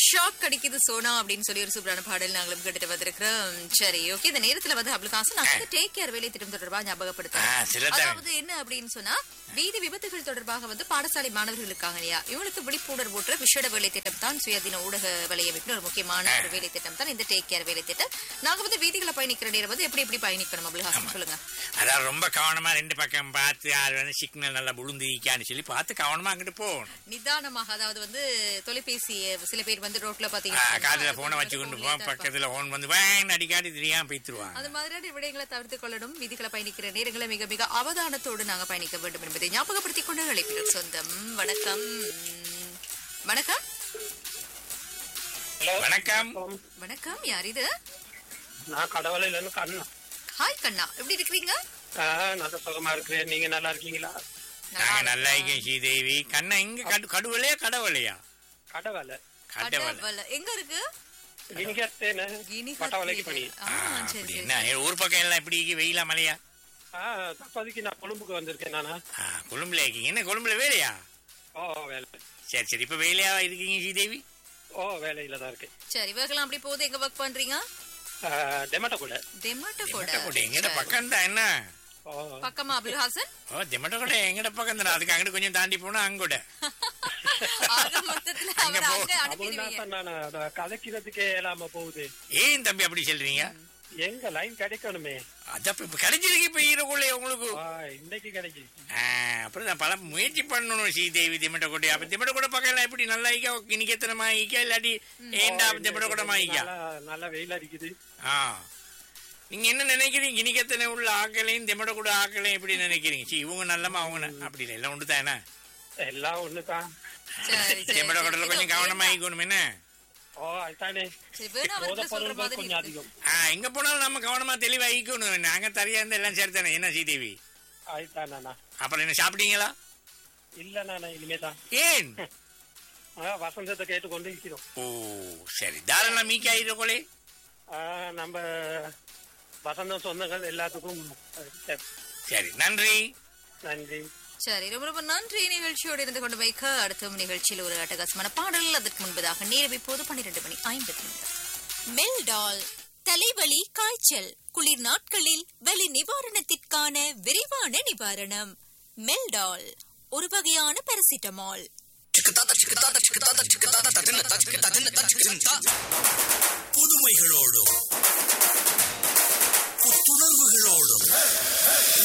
Shock அடிக்குது சோனா அப்படின்னு சொல்லி ஒரு சூப்பரான பாடல் நாங்களும் கேட்டுட்டு வந்திருக்கிறோம் சரி ஓகே இந்த நேரத்துல வந்து அப்துல்காசன் நாங்க வந்து டேக் கேர் வேலை திட்டம் தொடர்பா ஆ, ஞாபகப்படுத்துறோம் சில time. அதாவது என்ன அப்படின்னு சொன்னா வீதி விபத்துகள் தொடர்பாக வந்து பாடசாலை மாணவர்களுக்காக இல்லையா இவங்களுக்கு விழிப்புணர்வு ஊட்டுற விஷட வேலை திட்டம் தான் சுயாதீன ஊடக வலையமைப்பின் ஒரு முக்கியமான ஒரு வேலை திட்டம் தான் இந்த டேக் கேர் வேலை திட்டம் நாங்க வந்து வீதிகளை பயணிக்கிற நேரம் வந்து எப்படி எப்படி பயணிக்கணும் அப்துல்காசன் சொல்லுங்க அதான் ரொம்ப கவனமா ரெண்டு பக்கம் பார்த்து யார் வந்து சிக்னல் நல்லா விழுந்திருக்கான்னு சொல்லி பார்த்து கவனமா அங்கிட்டு போகணும் நிதானமாக அதாவது வந்து தொலைபேசி சில பேர் வந்து ரோட்ல ஆ, பாத்தீங்கன்னா காதுல போனை வச்சு கொண்டு போவோம் பக்கத்துல போன் வந்து வேன் அடிக்காடி தெரியாம போய்த்துருவாங்க அது மாதிரியான விடயங்களை தவிர்த்துக் கொள்ளணும் விதிகளை பயணிக்கிற நேரங்களை மிக மிக அவதானத்தோடு நாங்க பயணிக்க வேண்டும் என்பதை ஞாபகப்படுத்திக் கொண்டு அழைப்பினர் சொந்தம் வணக்கம் வணக்கம் வணக்கம் வணக்கம் யார் இது நான் கடவுளையில இருந்து கண்ணா ஹாய் கண்ணா எப்படி இருக்கிறீங்க ஆ, நல்ல சுகமா இருக்கிறேன் நீங்க நல்லா இருக்கீங்களா நாங்க நல்லா இருக்கோம் ஸ்ரீதேவி கண்ணா இங்க கடு கடுவலையா கடவுளையா கடவுளை கடவுளை கடவுள். எங்க இருக்கு இனிகத்தேன பட்டவலைக்கு பணி ஆ, ஆ, சரி அப்படி சரி என்ன ஊர் பக்கம் எல்லாம் எப்படி இருக்கு? வெயிலா மழையா ஆ தப்போதைக்கு நான் கொழும்புக்கு வந்திருக்கேன் நானா ஆ, கொழும்புல இருக்கீங்க என்ன கொழும்புல வேலையா ஓ வேலை சரி சரி இப்ப வேலையா இருக்கீங்க ஸ்ரீதேவி ஓ வேலையில தான் இருக்கேன் சரி இவர்களாம் அப்படி போகுது எங்க ஒர்க் பண்றீங்க டெமட்டோ கூட டெமாட்டோ எங்கட கூட எங்கட பக்கம் தான் என்ன ஓ பக்கமா அபுல்ஹாசன் ஓ தெமட்ட கூட எங்கட பக்கம் தான் அதுக்கு அங்கிட்டு கொஞ்சம் தாண்டி போனா அங்கூட ஆக மொத்தத்துல அங்க அவரை போ. அங்க அப்படின்னா அனுப்பிடுவீங்க தான் நான் அதை கதைக்கிறதுக்கே இல்லாம போகுது ஏன் தம்பி அப்படி சொல்றீங்க எங்க லைன் கிடைக்கணுமே அதான் இப்ப- இப்ப கிடைச்சிருக்கு இப்ப ஈரக்குள்ளே உங்களுக்கு ஆ, இன்னைக்கு கிடைச்சிருச்சு ஆ, அப்புறம் நான் பல முயற்சி பண்ணணும் ஸ்ரீதேவி திமிட்ட கொடி அப்ப திமிட்ட கூட பக்கம் எல்லாம் எப்படி நல்லா ஈக்கா இன்னைக்கு எத்தனை ஈக்கா இல்லாட்டி ஏண்டா திமிட்ட கூட ஈக்கா நல்லா நல்லா வெயில் அடிக்குது ஆ நீங்க என்ன நினைக்கிறீங்க இன்னைக்கு எத்தனை உள்ள ஆக்களையும் திமிட்ட கூட ஆக்களையும் எப்படி நினைக்கிறீங்க சீ இவங்க நல்லமா அவங்க ந- அப்படி இல்லை எல்லாம் ஒன்று தானே எல்லாம் ஒண்ணுதான் சரி, சரி, திமிட்ட சரி. கூட கொஞ்சம் கவனமா ஈக்கணும் என்ன ஓ அதுதானே சரி, வேணா போத அவர்கிட்ட சொல்ற பொருள்கள் மாதிரி கொஞ்சம் இருக்கு. அதிகம் ஆ, எங்க போனாலும் நம்ம கவனமா தெளிவா ஈக்கணும் நாங்க தரையா இருந்தா எல்லாம் சரி தானே என்ன ஸ்ரீதேவி அதுதான் நானா அப்புறம் என்ன சாப்பிட்டீங்களா இல்ல நானா இனிமே தான் ஏன் வசந்தத்தை கேட்டுக்கொண்டு இருக்கிறோம் ஓ சரி தாராளம் மீக்கா ஈரக்கொலை ஆ, நம்ம வசந்தம் சொந்தங்கள் எல்லாத்துக்கும் அஹ், சரி நன்றி நன்றி சரி ரொம்ப ரொம்ப நன்றி நிகழ்ச்சியோடு இருந்து கொண்டு வைக்க அடுத்த நிகழ்ச்சியில் ஒரு அட்டகாசமான பாடல் அதற்கு முன்பதாக நேரம் இப்போது பன்னிரண்டு மணி ஐம்பத்தி நிமிடம் மெல்டால் தலைவலி காய்ச்சல் குளிர் நாட்களில் வலி நிவாரணத்திற்கான விரைவான நிவாரணம் மெல்டால் ஒரு வகையான பாராசிட்டமால் புதுமைகளோடும்